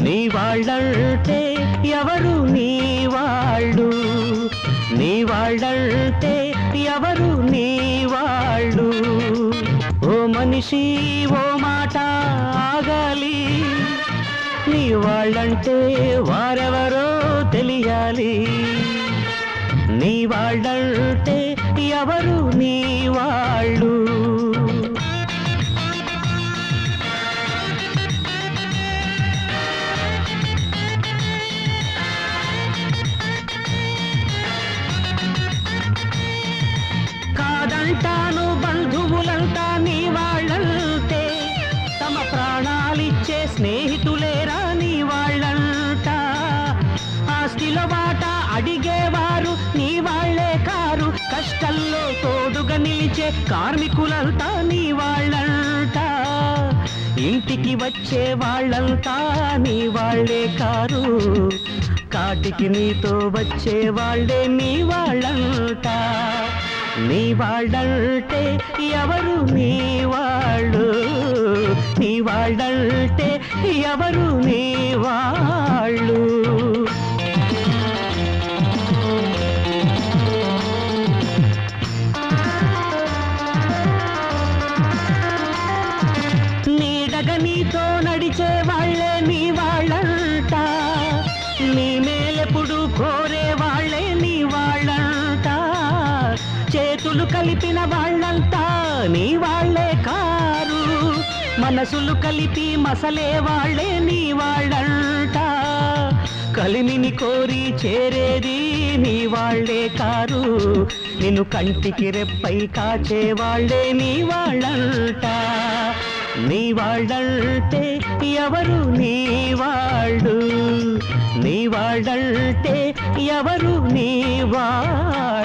నీ వాళ్ళంటే ఎవరు నీ వాళ్ళు నీ వాళ్ళంటే ఎవరు నీ వాళ్ళు ఓ మనిషి ఓ మాట ఆగాలి నీ వాళ్ళంటే వారెవరో తెలియాలి నీ వాళ్ళంటే ఎవరు నీ వాళ్ళు కాదంటాను బంధువులంతా నీ వాళ్ళంటే తమ ప్రాణాలిచ్చే స్నేహితులేరా నీ వాళ్ళంట ఆస్తిలో వాట అడిగేవారు నీ వాళ్ళే కారు కష్టంలో తోడుగా నిలిచే కార్మికులంతా నీ వాళ్ళంట ఇంటికి వచ్చే వాళ్ళంతా నీ వాళ్ళే కారు కాటికి నీతో వచ్చే వాళ్ళే నీ వాళ్ళంట నీ వాళ్ళంటే ఎవరు నీ వాళ్ళు నీ వాళ్ళంటే ఎవరు నీ వాళ్ళు నీడగా నీతో నడిచే వాళ్ళే నీ వాళ్ళంట నీ మేలెప్పుడు కోరే వాళ్ళే నీ వాళ్ళంట చేతులు కలిపిన వాళ్ళంతా నీ వాళ్ళే కారు మనసులు కలిపి మసలే వాళ్ళే నీ వాళ్ళంట కలిమిని కోరి చేరేది నీ వాళ్ళే కారు నిన్ను కంటికి రెప్పై కాచే వాళ్ళే నీ వాళ్ళంట నీ వాళ్ళంటే ఎవరు నీ వాళ్ళు నీ వాళ్ళంటే ఎవరు నీ వాళ్ళు